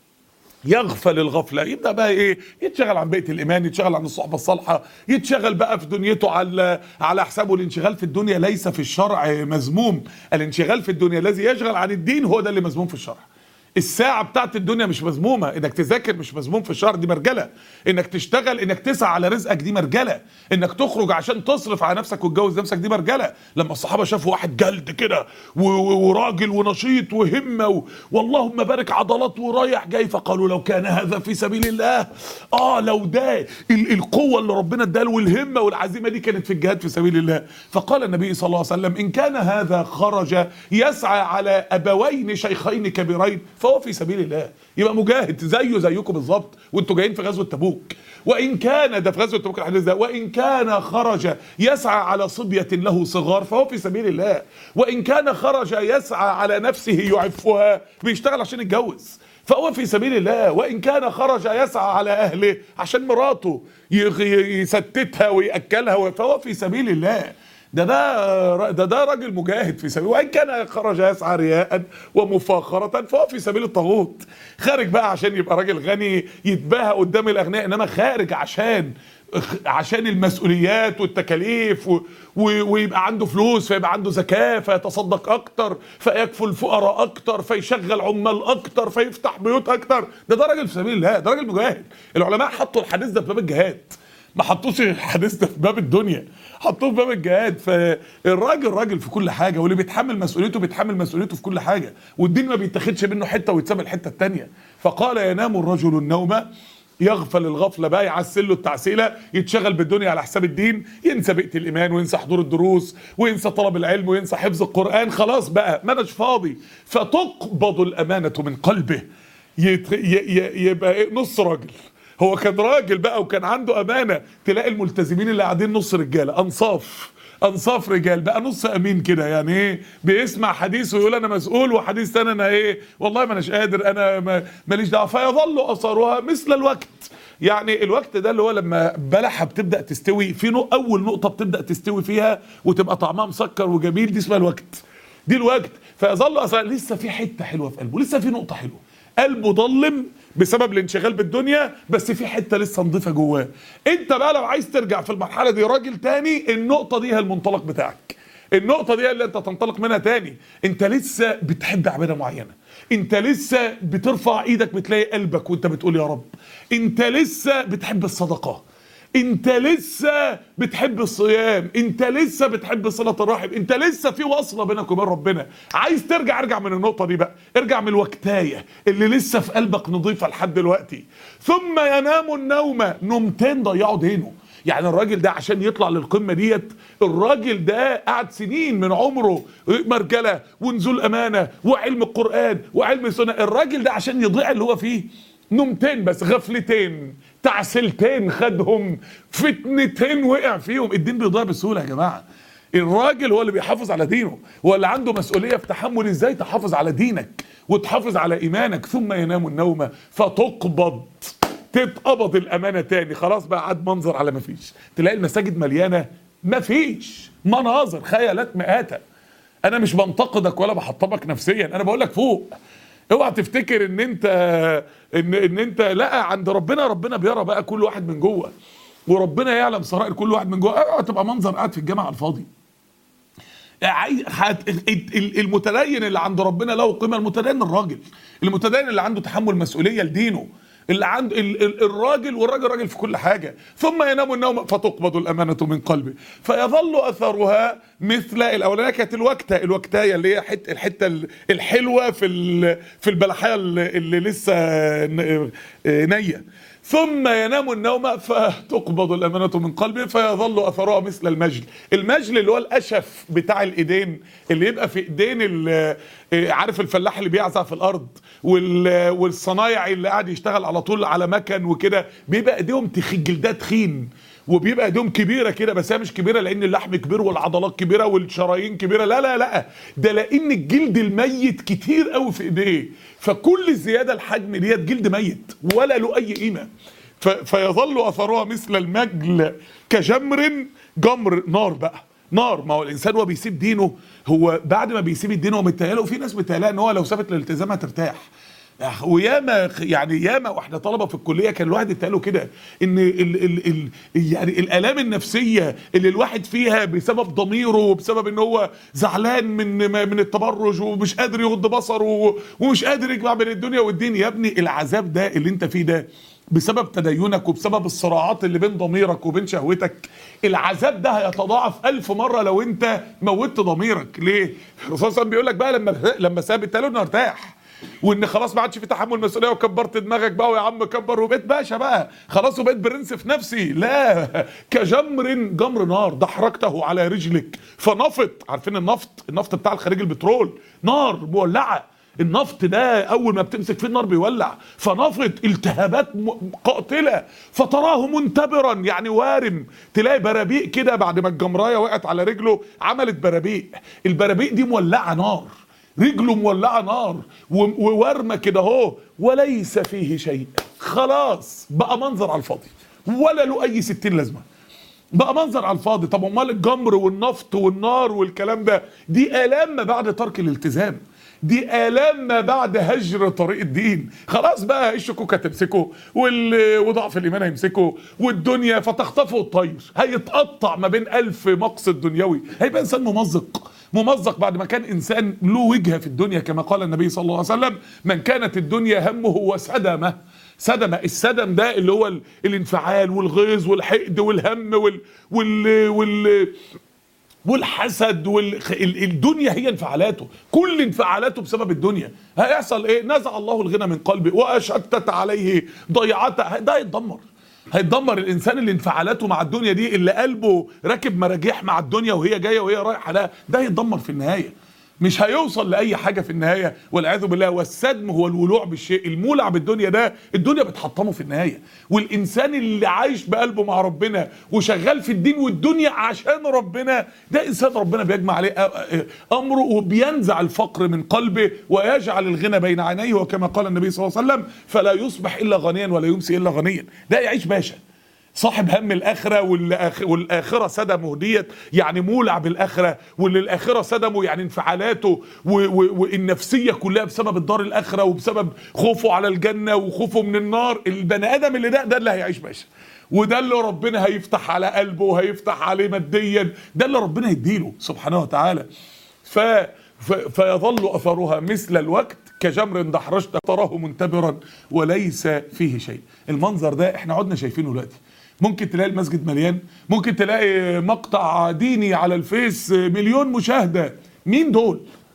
يغفل الغفلة يبدأ بقى ايه يتشغل عن بيت الإيمان يتشغل عن الصحبة الصالحة يتشغل بقى في دنيته على على حسابه الانشغال في الدنيا ليس في الشرع مذموم الانشغال في الدنيا الذي يشغل عن الدين هو ده اللي مذموم في الشرع الساعة بتاعت الدنيا مش مذمومة انك تذاكر مش مذموم في الشهر دي مرجلة انك تشتغل انك تسعى على رزقك دي مرجلة انك تخرج عشان تصرف على نفسك وتجوز نفسك دي مرجلة لما الصحابة شافوا واحد جلد كده و- و- وراجل ونشيط وهمة و... واللهم بارك عضلات ورايح جاي فقالوا لو كان هذا في سبيل الله اه لو ده ال- القوة اللي ربنا اداله والهمة والعزيمة دي كانت في الجهاد في سبيل الله فقال النبي صلى الله عليه وسلم ان كان هذا خرج يسعى على ابوين شيخين كبيرين فهو في سبيل الله يبقى مجاهد زيه زيكم بالظبط وانتوا جايين في غزوه تبوك وان كان ده في غزوه تبوك الحديث ده وان كان خرج يسعى على صبيه له صغار فهو في سبيل الله وان كان خرج يسعى على نفسه يعفها بيشتغل عشان يتجوز فهو في سبيل الله وان كان خرج يسعى على اهله عشان مراته يغ- يستتها وياكلها فهو في سبيل الله ده ده ده ده راجل مجاهد في سبيل وان كان خرج يسعى رياء ومفاخره فهو في سبيل الطاغوت خارج بقى عشان يبقى راجل غني يتباهى قدام الاغنياء انما خارج عشان عشان المسؤوليات والتكاليف و... و... ويبقى عنده فلوس فيبقى عنده زكاة فيتصدق أكتر فيكفل الفقراء أكتر فيشغل عمال أكتر فيفتح بيوت أكتر ده ده راجل في سبيل الله ده راجل مجاهد العلماء حطوا الحديث ده في باب الجهاد ما حطوش الحديث ده في باب الدنيا حطوه في باب الجهاد فالراجل راجل في كل حاجه واللي بيتحمل مسؤوليته بيتحمل مسؤوليته في كل حاجه والدين ما بيتاخدش منه حته ويتساب الحته الثانيه فقال ينام الرجل النوم يغفل الغفله بقى يعسل له التعسيله يتشغل بالدنيا على حساب الدين ينسى بيئه الايمان وينسى حضور الدروس وينسى طلب العلم وينسى حفظ القران خلاص بقى ما اناش فاضي فتقبض الامانه من قلبه يت... ي... ي... يبقى إيه؟ نص راجل هو كان راجل بقى وكان عنده امانه تلاقي الملتزمين اللي قاعدين نص رجاله انصاف انصاف رجال بقى نص امين كده يعني ايه بيسمع حديث ويقول انا مسؤول وحديث تاني انا ايه والله ما اناش قادر انا ما- ماليش دعوه فيظل اثرها مثل الوقت يعني الوقت ده اللي هو لما بلحه بتبدا تستوي في نق اول نقطه بتبدا تستوي فيها وتبقى طعمها مسكر وجميل دي اسمها الوقت دي الوقت فيظل اثر لسه في حته حلوه في قلبه لسه في نقطه حلوه قلبه ضلم بسبب الانشغال بالدنيا بس في حته لسه نضيفه جواه انت بقى لو عايز ترجع في المرحله دي راجل تاني النقطه دي هي المنطلق بتاعك النقطة دي اللي انت تنطلق منها تاني انت لسه بتحب عبادة معينة انت لسه بترفع ايدك بتلاقي قلبك وانت بتقول يا رب انت لسه بتحب الصدقة انت لسه بتحب الصيام انت لسه بتحب صلة الرحم انت لسه في وصلة بينك وبين ربنا عايز ترجع ارجع من النقطة دي بقى ارجع من الوقتاية اللي لسه في قلبك نظيفة لحد دلوقتي ثم ينام النوم نومتين ضيعوا دينه يعني الراجل ده عشان يطلع للقمه ديت الراجل ده قعد سنين من عمره مرجله ونزول امانه وعلم القران وعلم السنه الراجل ده عشان يضيع اللي هو فيه نومتين بس غفلتين تعسلتين خدهم فتنتين وقع فيهم الدين بيضيع بسهوله يا جماعه الراجل هو اللي بيحافظ على دينه هو اللي عنده مسؤوليه في تحمل ازاي تحافظ على دينك وتحافظ على ايمانك ثم ينام النوم فتقبض تتقبض الامانه تاني خلاص بقى عاد منظر على ما فيش تلاقي المساجد مليانه ما فيش مناظر خيالات مآتة انا مش بنتقدك ولا بحطمك نفسيا انا بقول لك فوق اوعى تفتكر ان انت ان ان انت لا عند ربنا ربنا بيرى بقى كل واحد من جوه وربنا يعلم سرائر كل واحد من جوه اوعى تبقى منظر قاعد في الجامعه على الفاضي عاي- هت- ال- ال- المتدين اللي عند ربنا له قيمه المتدين الراجل المتدين اللي عنده تحمل مسؤوليه لدينه اللي عند ال- ال- الراجل والراجل راجل في كل حاجه ثم ينام النوم فتقبض الامانه من قلبه فيظل اثرها مثل الاولانيه كانت الوكته الوكتايه اللي هي حت الحته ال- الحلوه في ال- في البلحيه اللي اللي لسه ن- نيه ثم ينام النوم فتقبض الأمانة من قلبه فيظل أثرها مثل المجل المجل اللي هو الأشف بتاع الإيدين اللي يبقى في إيدين ال- عارف الفلاح اللي بيعزع في الأرض وال- والصنايعي اللي قاعد يشتغل على طول على مكن وكده بيبقى إيديهم تخين جلدها تخين وبيبقى ايديهم كبيره كده بس هي مش كبيره لان اللحم كبير والعضلات كبيره والشرايين كبيره لا لا لا ده لان الجلد الميت كتير قوي في ايديه فكل الزياده الحجم ديت جلد ميت ولا له اي قيمه ف- فيظل اثرها مثل المجل كجمر جمر نار بقى نار ما هو الانسان وهو بيسيب دينه هو بعد ما بيسيب الدين هو متهيأله في ناس متهيألها ان هو لو سابت الالتزام هترتاح وياما يعني ياما واحنا طلبه في الكليه كان الواحد يتقال له كده ان ال ال ال يعني الالام النفسيه اللي الواحد فيها بسبب ضميره وبسبب ان هو زعلان من من التبرج ومش قادر يغض بصره ومش قادر يجمع بين الدنيا والدين يا ابني العذاب ده اللي انت فيه ده بسبب تدينك وبسبب الصراعات اللي بين ضميرك وبين شهوتك العذاب ده هيتضاعف ألف مرة لو انت موتت ضميرك ليه؟ الرسول صلى الله عليه وسلم بيقول لك بقى لما لما ساب التالي انه ارتاح وان خلاص ما عادش في تحمل مسؤوليه وكبرت دماغك بقى ويا عم كبر وبقيت باشا بقى خلاص وبقيت برنس في نفسي لا كجمر جمر نار دحرجته على رجلك فنفط عارفين النفط النفط بتاع الخارج البترول نار مولعه النفط ده اول ما بتمسك فيه النار بيولع فنفط التهابات م- قاتله فتراه منتبرا يعني وارم تلاقي برابيق كده بعد ما الجمرايه وقعت على رجله عملت برابيق البرابيق دي مولعه نار رجله مولعه نار و- وورمه كده اهو وليس فيه شيء خلاص بقى منظر على الفاضي ولا له اي ستين لازمه بقى منظر على الفاضي طب امال الجمر والنفط والنار والكلام ده دي الام ما بعد ترك الالتزام دي الام ما بعد هجر طريق الدين خلاص بقى الشكوك هتمسكه وال- وضعف الايمان هيمسكه والدنيا فتخطفه الطير هيتقطع ما بين الف مقصد دنيوي هيبقى انسان ممزق ممزق بعد ما كان انسان له وجهه في الدنيا كما قال النبي صلى الله عليه وسلم من كانت الدنيا همه وسدمه سدمه السدم ده اللي هو ال- الانفعال والغيظ والحقد والهم وال وال, وال والحسد والدنيا هي انفعالاته كل انفعالاته بسبب الدنيا هيحصل ايه نزع الله الغنى من قلبه واشتت عليه ضيعته ده هيتدمر هيتدمر الانسان اللي انفعالاته مع الدنيا دي اللي قلبه راكب مراجيح مع الدنيا وهي جايه وهي رايحه لها ده هيتدمر في النهايه مش هيوصل لاي حاجه في النهايه والعياذ بالله والسدم هو الولوع بالشيء المولع بالدنيا ده الدنيا بتحطمه في النهايه والانسان اللي عايش بقلبه مع ربنا وشغال في الدين والدنيا عشان ربنا ده انسان ربنا بيجمع عليه أ- أ- امره وبينزع الفقر من قلبه ويجعل الغنى بين عينيه وكما قال النبي صلى الله عليه وسلم فلا يصبح الا غنيا ولا يمسي الا غنيا ده يعيش باشا صاحب هم الاخره والآخ- والاخره سدمه ديت يعني مولع بالاخره واللي الاخره سدمه يعني انفعالاته و- و- والنفسيه كلها بسبب الدار الاخره وبسبب خوفه على الجنه وخوفه من النار البني ادم اللي ده ده اللي هيعيش باشا وده اللي ربنا هيفتح على قلبه وهيفتح عليه ماديا ده اللي ربنا يديله سبحانه وتعالى ف ف- فيظل اثرها مثل الوقت كجمر دحرجت تراه منتبرا وليس فيه شيء المنظر ده احنا عدنا شايفينه دلوقتي ممكن تلاقي المسجد مليان ممكن تلاقي مقطع ديني على الفيس مليون مشاهدة مين دول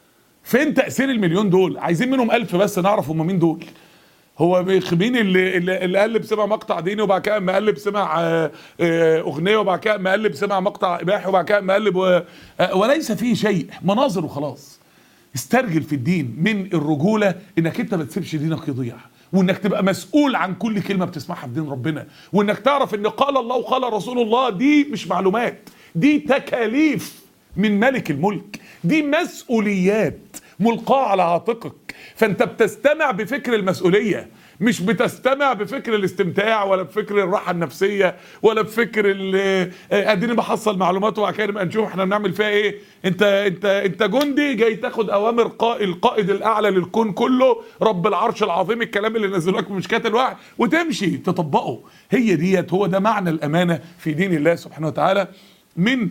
فين تأثير المليون دول عايزين منهم ألف بس نعرف هم مين دول هو بيخ- مين اللي اللي اللي قلب سمع مقطع ديني وبعد كده مقلب سمع آه، آه، اغنيه وبعد كده مقلب سمع مقطع اباحي وبعد كده مقلب و- آه، وليس فيه شيء مناظر وخلاص استرجل في الدين من الرجوله انك انت ما تسيبش دينك يضيع وانك تبقى مسؤول عن كل كلمه بتسمعها في دين ربنا وانك تعرف ان قال الله وقال رسول الله دي مش معلومات دي تكاليف من ملك الملك دي مسؤوليات ملقاة على عاتقك فانت بتستمع بفكر المسؤولية مش بتستمع بفكر الاستمتاع ولا بفكر الراحة النفسية ولا بفكر ال- آه، اديني بحصل معلومات وبعد كده نبقى نشوف احنا بنعمل فيها ايه انت انت انت جندي جاي تاخد اوامر قائد القائد الاعلى للكون كله رب العرش العظيم الكلام اللي نزله لك من مشكات الوحي وتمشي تطبقه هي ديت هو ده معنى الامانة في دين الله سبحانه وتعالى من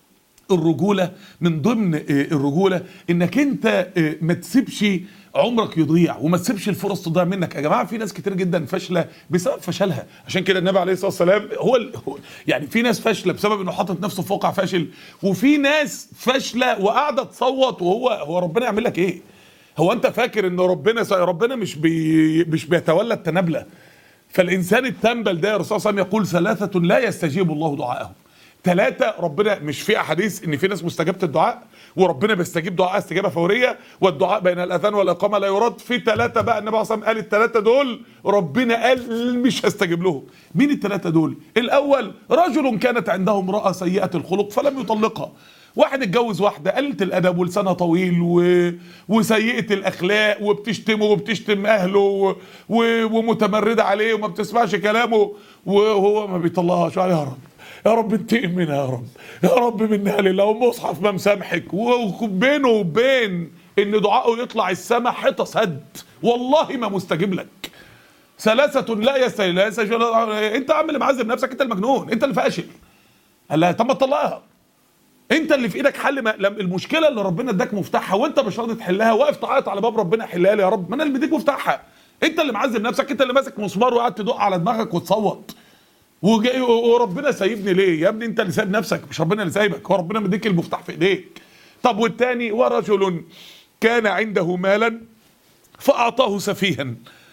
الرجولة من ضمن آه، الرجولة انك انت آه، ما تسيبش عمرك يضيع وما تسيبش الفرص تضيع منك يا جماعه في ناس كتير جدا فاشله بسبب فشلها عشان كده النبي عليه الصلاه والسلام هو, ال- هو يعني في ناس فاشله بسبب انه حاطط نفسه في واقع فاشل وفي ناس فاشله وقاعده تصوت وهو هو ربنا يعمل لك ايه هو انت فاكر ان ربنا ربنا مش بي مش بيتولى التنابله فالانسان التنبل ده الرسول صلى الله عليه وسلم يقول ثلاثه لا يستجيب الله دعاءهم ثلاثة ربنا مش في أحاديث إن في ناس مستجابة الدعاء وربنا بيستجيب دعاء استجابة فورية والدعاء بين الأذان والإقامة لا يرد في ثلاثة بقى النبي عليه الصلاة والسلام قال الثلاثة دول ربنا قال مش هستجيب لهم مين الثلاثة دول؟ الأول رجل كانت عنده امرأة سيئة الخلق فلم يطلقها واحد اتجوز واحدة قلة الأدب ولسانها طويل و... وسيئة الأخلاق وبتشتمه وبتشتم أهله و... و... ومتمردة عليه وما بتسمعش كلامه وهو ما بيطلقهاش يا رب يا رب انتقم منها يا رب يا رب منها لله ومصحف ما مسامحك وبينه وبين ان دعائه يطلع السما حيطه سد والله ما مستجيب لك ثلاثة لا يستجيب لا يستجيب انت عامل اللي معذب نفسك انت المجنون انت اللي فاشل قال لها طب ما تطلقها انت اللي في ايدك حل ما لم- المشكله اللي ربنا اداك مفتاحها وانت مش راضي تحلها واقف تعيط على باب ربنا حلها لي يا رب ما انا اللي مديك مفتاحها انت اللي معذب نفسك انت اللي ماسك مسمار وقاعد تدق على دماغك وتصوت وجاي وربنا سايبني ليه يا ابني انت اللي سايب نفسك مش ربنا اللي سايبك هو ربنا مديك المفتاح في ايديك طب والتاني ورجل كان عنده مالا فاعطاه سفيها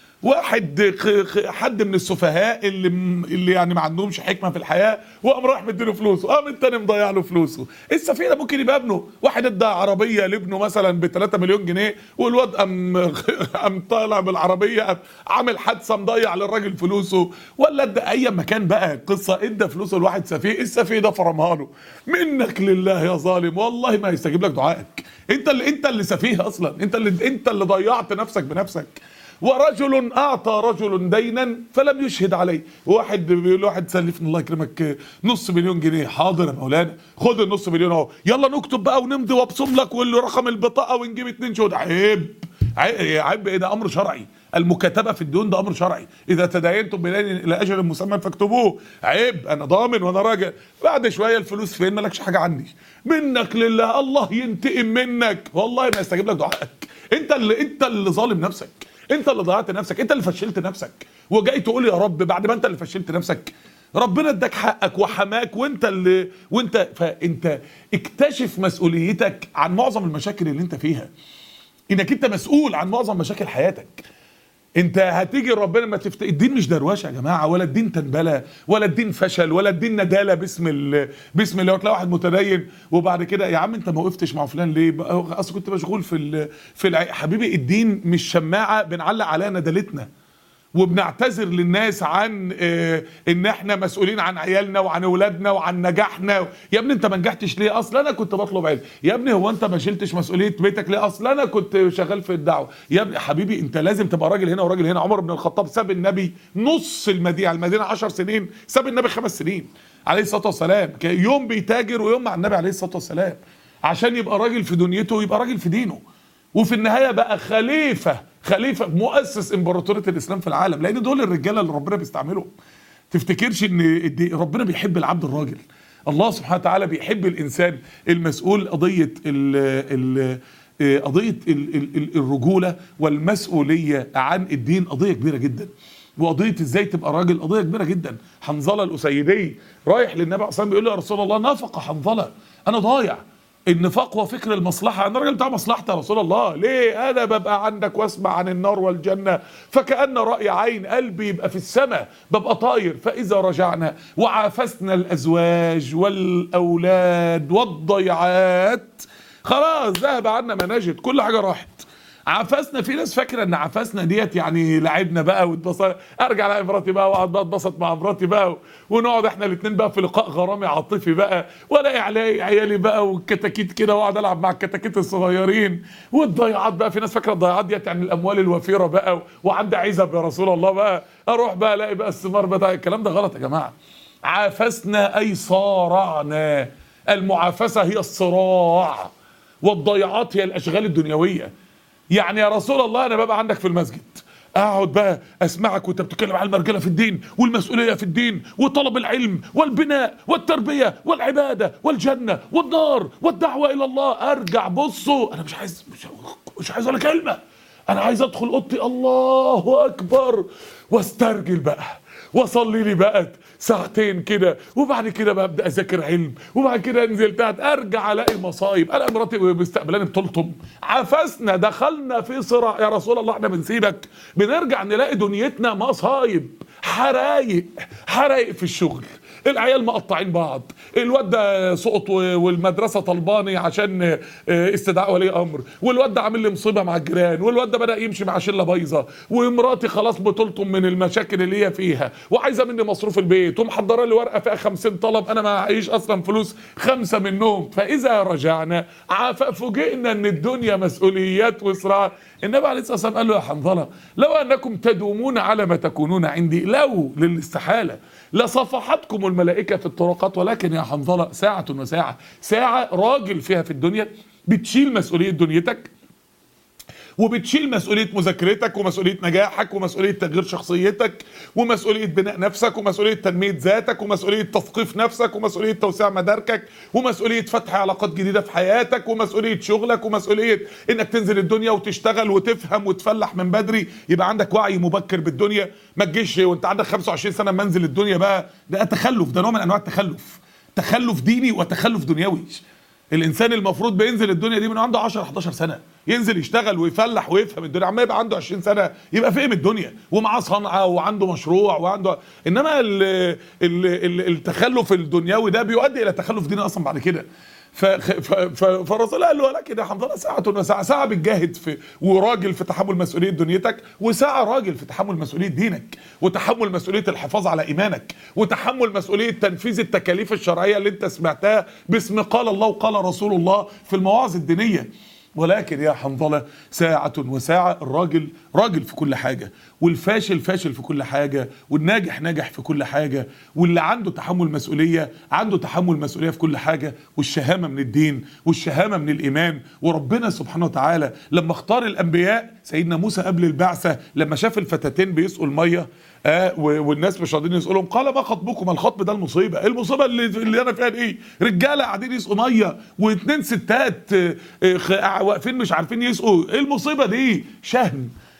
واحد خ- خ- حد من السفهاء اللي م- اللي يعني ما عندهمش حكمه في الحياه وقام رايح مديله فلوسه قام التاني مضيع له فلوسه السفيه ده ممكن يبقى ابنه واحد ادى عربيه لابنه مثلا ب 3 مليون جنيه والواد قام قام طالع بالعربيه قام عامل حادثه مضيع للراجل فلوسه ولا ادى اي مكان بقى قصه ادى فلوسه لواحد سفيه السفيه ده فرمها له منك لله يا ظالم والله ما هيستجيب لك دعائك انت اللي انت اللي سفيه اصلا انت اللي انت اللي ضيعت نفسك بنفسك ورجل اعطى رجل دينا فلم يشهد عليه واحد بيقول واحد سلفني الله يكرمك نص مليون جنيه حاضر يا مولانا خد النص مليون اهو يلا نكتب بقى ونمضي وابصم لك ورقم البطاقه ونجيب اتنين شهود عيب عيب عيب ايه ده امر شرعي المكاتبه في الديون ده امر شرعي اذا تداينتم بدين الى اجل مسمى فاكتبوه عيب انا ضامن وانا راجع بعد شويه الفلوس فين مالكش حاجه عندي منك لله الله ينتقم منك والله ما يستجيب لك دعائك انت اللي انت اللي ظالم نفسك انت اللي ضيعت نفسك انت اللي فشلت نفسك وجاي تقول يا رب بعد ما انت اللي فشلت نفسك ربنا اداك حقك وحماك وانت اللي وانت فانت اكتشف مسؤوليتك عن معظم المشاكل اللي انت فيها انك انت مسؤول عن معظم مشاكل حياتك انت هتيجي ربنا ما تفت... الدين مش دروشه يا جماعه ولا الدين تنبله ولا الدين فشل ولا الدين نداله باسم ال... باسم اللي هو تلاقي واحد متدين وبعد كده يا عم انت ما وقفتش مع فلان ليه بقى- اصل كنت مشغول في ال... في الع... حبيبي الدين مش شماعه بنعلق عليها ندالتنا وبنعتذر للناس عن آه، ان احنا مسؤولين عن عيالنا وعن اولادنا وعن نجاحنا يا ابني انت ما نجحتش ليه اصل انا كنت بطلب علم يا ابني هو انت ما شلتش مسؤوليه بيتك ليه اصل انا كنت شغال في الدعوه يا ابني حبيبي انت لازم تبقى راجل هنا وراجل هنا عمر بن الخطاب ساب النبي نص المدينه المدينه 10 سنين ساب النبي خمس سنين عليه الصلاه والسلام كان يوم بيتاجر ويوم مع النبي عليه الصلاه والسلام عشان يبقى راجل في دنيته ويبقى راجل في دينه وفي النهايه بقى خليفه خليفه مؤسس امبراطوريه الاسلام في العالم لان دول الرجاله اللي ربنا بيستعملهم تفتكرش ان الدي- ربنا بيحب العبد الراجل الله سبحانه وتعالى بيحب الانسان المسؤول قضيه ال ال آه، قضيه ال- ال- ال- الرجوله والمسؤوليه عن الدين قضيه كبيره جدا وقضيه ازاي تبقى راجل قضيه كبيره جدا حنظله الاسيدي رايح للنبي عليه الصلاه والسلام بيقول له يا رسول الله نفق حنظله انا ضايع النفاق هو فكر المصلحة أنا راجل بتاع مصلحتي يا رسول الله ليه أنا ببقى عندك واسمع عن النار والجنة فكأن رأي عين قلبي يبقى في السماء ببقى طاير فإذا رجعنا وعافسنا الأزواج والأولاد والضيعات خلاص ذهب عنا ما نجد كل حاجة راحت عفسنا في ناس فاكره ان عفسنا ديت يعني لعبنا بقى واتبسط ارجع الاقي مراتي بقى واقعد بقى اتبسط مع مراتي بقى ونقعد احنا الاثنين بقى في لقاء غرامي عاطفي بقى والاقي علي عيالي بقى والكتاكيت كده واقعد العب مع الكتاكيت الصغيرين والضيعات بقى في ناس فاكره الضيعات ديت يعني الاموال الوفيره بقى وعندي عزب يا رسول الله بقى اروح بقى الاقي بقى الثمار بتاع الكلام ده غلط يا جماعه عافسنا اي صارعنا المعافسه هي الصراع والضيعات هي الاشغال الدنيويه يعني يا رسول الله انا ببقى عندك في المسجد اقعد بقى اسمعك وانت بتتكلم عن المرجله في الدين والمسؤوليه في الدين وطلب العلم والبناء والتربيه والعباده والجنه والنار والدعوه الى الله ارجع بصوا انا مش عايز مش, مش عايز ولا كلمه انا عايز ادخل اوضتي الله اكبر واسترجل بقى واصلي لي بقى ساعتين كده وبعد كده بقى ابدا اذاكر علم وبعد كده انزل تحت ارجع الاقي مصايب انا مراتي مستقبلاني بتلطم عفسنا دخلنا في صراع يا رسول الله احنا بنسيبك بنرجع نلاقي دنيتنا مصايب حرايق حرايق في الشغل العيال مقطعين بعض الواد ده سقط و- والمدرسه طلباني عشان آه، استدعاء ولي امر والواد ده عامل لي مصيبه مع الجيران والواد ده بدا يمشي مع شله بايظه ومراتي خلاص بتلطم من المشاكل اللي هي فيها وعايزه مني مصروف البيت ومحضره لي ورقه فيها 50 طلب انا ما معيش اصلا فلوس خمسه منهم فاذا رجعنا عاف- فوجئنا ان الدنيا مسؤوليات وصراع النبي عليه الصلاه والسلام قال له يا حنظله لو انكم تدومون على ما تكونون عندي لو للاستحاله لصفحتكم الملائكه في الطرقات ولكن يا حنظله ساعه وساعه ساعه راجل فيها في الدنيا بتشيل مسؤوليه دنيتك وبتشيل مسؤوليه مذاكرتك ومسؤوليه نجاحك ومسؤوليه تغيير شخصيتك ومسؤوليه بناء نفسك ومسؤوليه تنميه ذاتك ومسؤوليه تثقيف نفسك ومسؤوليه توسيع مداركك ومسؤوليه فتح علاقات جديده في حياتك ومسؤوليه شغلك ومسؤوليه انك تنزل الدنيا وتشتغل وتفهم وتفلح من بدري يبقى عندك وعي مبكر بالدنيا ما تجيش وانت عندك 25 سنه منزل الدنيا بقى ده تخلف ده نوع من انواع التخلف تخلف ديني وتخلف دنيوي الانسان المفروض بينزل الدنيا دي من عنده 10 11 سنه ينزل يشتغل ويفلح ويفهم الدنيا عما يبقى عنده 20 سنه يبقى فهم الدنيا ومعاه صنعه وعنده مشروع وعنده انما ال ال ال التخلف الدنيوي ده بيؤدي الى تخلف ديني اصلا بعد كده ف- ف- ف- فالرسول قال له ولكن يا حنظله ساعة وساعة ساعة بتجاهد في وراجل في تحمل مسؤولية دنيتك وساعة راجل في تحمل مسؤولية دينك وتحمل مسؤولية الحفاظ على إيمانك وتحمل مسؤولية تنفيذ التكاليف الشرعية اللي أنت سمعتها باسم قال الله وقال رسول الله في المواعظ الدينية ولكن يا حنظلة ساعة وساعة الراجل راجل في كل حاجة والفاشل فاشل في كل حاجة والناجح ناجح في كل حاجة واللي عنده تحمل مسؤولية عنده تحمل مسؤولية في كل حاجة والشهامة من الدين والشهامة من الإيمان وربنا سبحانه وتعالى لما اختار الأنبياء سيدنا موسى قبل البعثة لما شاف الفتاتين بيسقوا المية آه و- والناس مش راضيين يسألهم قال ما خطبكم الخطب ده المصيبة إيه المصيبة اللي, اللي انا فيها دي ايه رجالة قاعدين يسقوا مية واتنين ستات آه، آه، خ- واقفين مش عارفين يسقوا ايه المصيبة دي شهم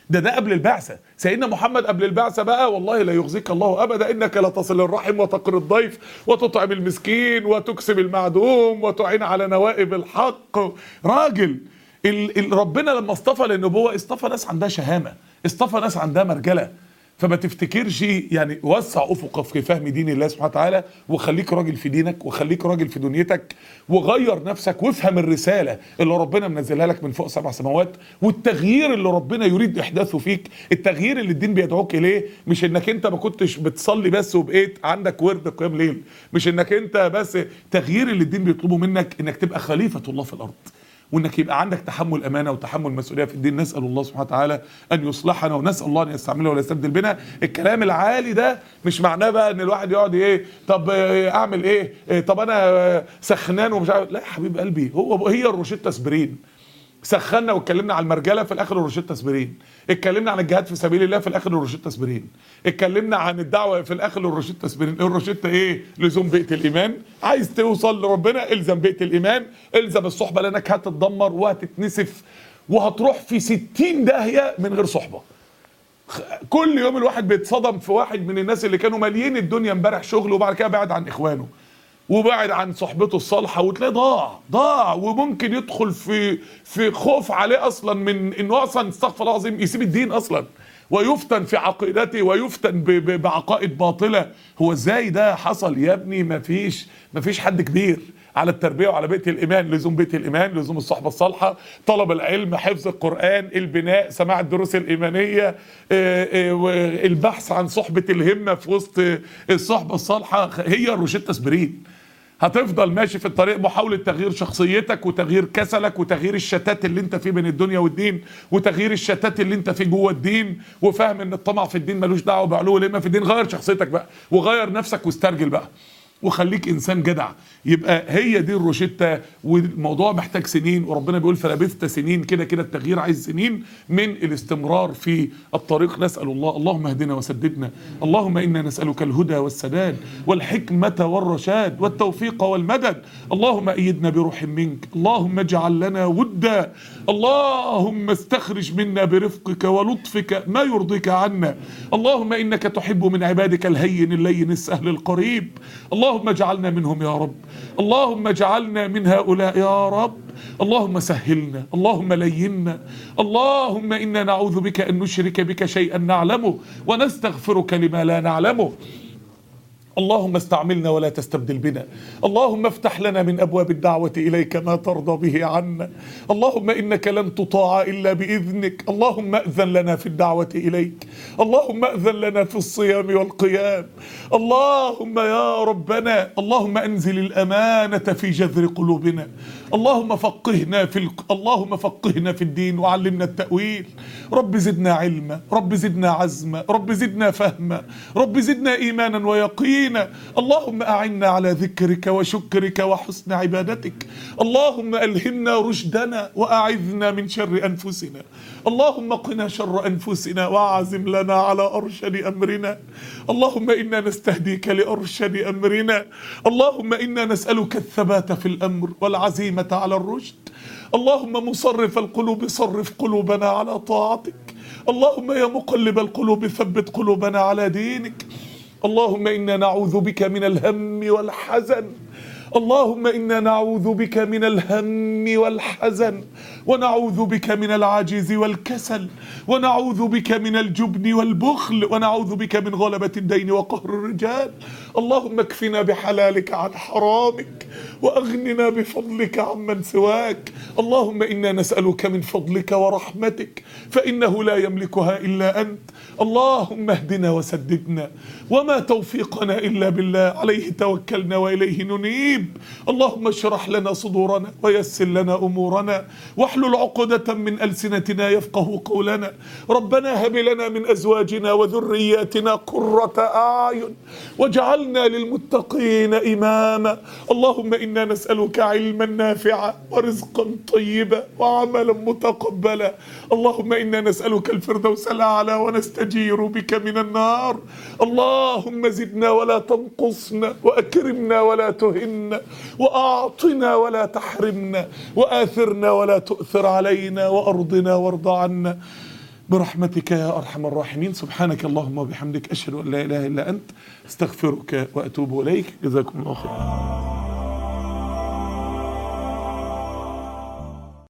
ده ده قبل البعثه سيدنا محمد قبل البعثه بقى والله لا يخزيك الله ابدا انك لتصل الرحم وتقر الضيف وتطعم المسكين وتكسب المعدوم وتعين على نوائب الحق راجل ال ال ربنا لما اصطفى للنبوه اصطفى ناس عندها شهامه اصطفى ناس عندها مرجله فما تفتكرش يعني وسع افقك في فهم دين الله سبحانه وتعالى وخليك راجل في دينك وخليك راجل في دنيتك وغير نفسك وافهم الرساله اللي ربنا منزلها لك من فوق سبع سماوات والتغيير اللي ربنا يريد احداثه فيك التغيير اللي الدين بيدعوك اليه مش انك انت ما كنتش بتصلي بس وبقيت عندك ورد قيام ليل مش انك انت بس تغيير اللي الدين بيطلبه منك انك تبقى خليفه الله في الارض وانك يبقى عندك تحمل امانه وتحمل مسؤوليه في الدين نسال الله سبحانه وتعالى ان يصلحنا ونسال الله ان يستعملنا ولا يستبدل بنا الكلام العالي ده مش معناه بقى ان الواحد يقعد ايه طب آه، اعمل ايه آه، طب انا آه، سخنان ومش عارف لا يا حبيب قلبي هو هي الروشته اسبرين سخنا واتكلمنا على المرجله في الاخر الروشته اسبرين اتكلمنا عن الجهاد في سبيل الله في الاخر الروشته اسبرين اتكلمنا عن الدعوه في الاخر الروشته اسبرين الروشته ايه لزوم بيئه الايمان عايز توصل لربنا الزم بيئه الايمان الزم الصحبه لانك هتتدمر وهتتنسف وهتروح في ستين داهيه من غير صحبه كل يوم الواحد بيتصدم في واحد من الناس اللي كانوا ماليين الدنيا امبارح شغل وبعد كده بعد عن اخوانه وبعد عن صحبته الصالحه وتلاقيه ضاع ضاع وممكن يدخل في في خوف عليه اصلا من انه اصلا استغفر الله العظيم يسيب الدين اصلا ويفتن في عقيدته ويفتن ب- ب- بعقائد باطله هو ازاي ده حصل يا ابني مفيش مفيش حد كبير على التربيه وعلى بيئه الايمان لزوم بيئه الايمان لزوم الصحبه الصالحه طلب العلم حفظ القران البناء سماع الدروس الايمانيه آه، آه، والبحث عن صحبه الهمه في وسط الصحبه الصالحه هي الروشته اسبرين هتفضل ماشي في الطريق محاولة تغيير شخصيتك وتغيير كسلك وتغيير الشتات اللي انت فيه بين الدنيا والدين وتغيير الشتات اللي انت فيه جوه الدين وفاهم ان الطمع في الدين ملوش دعوه بعلو الهمه في الدين غير شخصيتك بقى وغير نفسك واسترجل بقى وخليك انسان جدع يبقى هي دي الروشته والموضوع محتاج سنين وربنا بيقول فلبثت سنين كده كده التغيير عايز سنين من الاستمرار في الطريق نسال الله اللهم اهدنا وسددنا اللهم انا نسالك الهدى والسداد والحكمه والرشاد والتوفيق والمدد اللهم ايدنا بروح منك اللهم اجعل لنا ودا اللهم استخرج منا برفقك ولطفك ما يرضيك عنا اللهم انك تحب من عبادك الهين اللين السهل القريب اللهم اجعلنا منهم يا رب اللهم اجعلنا من هؤلاء يا رب اللهم سهلنا اللهم لينا اللهم انا نعوذ بك ان نشرك بك شيئا نعلمه ونستغفرك لما لا نعلمه اللهم استعملنا ولا تستبدل بنا اللهم افتح لنا من ابواب الدعوه اليك ما ترضى به عنا اللهم انك لن تطاع الا باذنك اللهم اذن لنا في الدعوه اليك اللهم اذن لنا في الصيام والقيام اللهم يا ربنا اللهم انزل الامانه في جذر قلوبنا اللهم فقهنا في ال... اللهم فقهنا في الدين وعلمنا التاويل رب زدنا علما رب زدنا عزما رب زدنا فهما رب زدنا ايمانا ويقينا اللهم اعنا على ذكرك وشكرك وحسن عبادتك اللهم الهمنا رشدنا واعذنا من شر انفسنا اللهم قنا شر انفسنا واعزم لنا على ارشد امرنا اللهم انا نستهديك لارشد امرنا اللهم انا نسالك الثبات في الامر والعزيمه على الرشد اللهم مصرف القلوب صرف قلوبنا على طاعتك اللهم يا مقلب القلوب ثبت قلوبنا على دينك اللهم انا نعوذ بك من الهم والحزن اللهم انا نعوذ بك من الهم والحزن ونعوذ بك من العجز والكسل ونعوذ بك من الجبن والبخل ونعوذ بك من غلبة الدين وقهر الرجال اللهم اكفنا بحلالك عن حرامك واغننا بفضلك عمن سواك اللهم انا نسألك من فضلك ورحمتك فانه لا يملكها الا انت اللهم اهدنا وسددنا وما توفيقنا الا بالله عليه توكلنا واليه ننيب اللهم اشرح لنا صدورنا ويسر لنا امورنا واحلل عقدة من السنتنا يفقه قولنا ربنا هب لنا من ازواجنا وذرياتنا قرة اعين واجعلنا للمتقين اماما اللهم انا نسالك علما نافعا ورزقا طيبا وعملا متقبلا اللهم انا نسالك الفردوس الاعلى ونستجير بك من النار اللهم زدنا ولا تنقصنا واكرمنا ولا تهنا واعطنا ولا تحرمنا واثرنا ولا تؤثر علينا وارضنا وارض عنا برحمتك يا أرحم الراحمين سبحانك اللهم وبحمدك أشهد أن لا إله إلا أنت استغفرك وأتوب إليك جزاكم الله خيرا